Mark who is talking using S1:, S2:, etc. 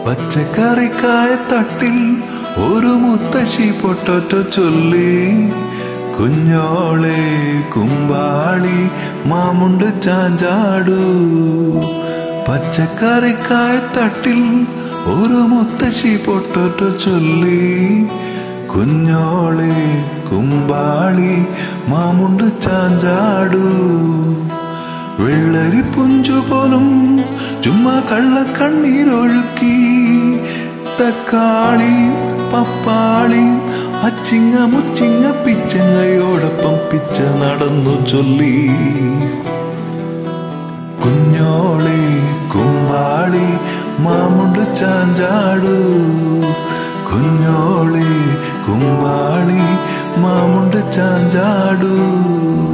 S1: പച്ചക്കറിക്കായ തട്ടിൽ ഒരു മുത്തശ്ശി പൊട്ടൊറ്റ ചൊല്ലി കുഞ്ഞോളെ കുമ്പാളി മാമുണ്ട് ചാഞ്ചാടു പച്ചക്കറിക്കായ തട്ടിൽ ഒരു മുത്തശ്ശി പൊട്ടൊറ്റ ചൊല്ലി കുഞ്ഞോളെ കുമ്പാളി മാമുണ്ട് ചാഞ്ചാടു വെള്ളരി പുഞ്ചു പോലും ചുമ്മാ കള്ളക്കണ്ണീരൊഴുക്കി തക്കാളി പപ്പാളി അച്ചിങ്ങ മുച്ചിങ്ങ പിച്ചങ്ങയോടൊപ്പം പിച്ച നടന്നു ചൊല്ലി കുഞ്ഞോളി കുമ്പാളി മാമുണ്ട് ചാഞ്ചാടു കുഞ്ഞോളി കുമ്പാളി മാമുണ്ട് ചാഞ്ചാടു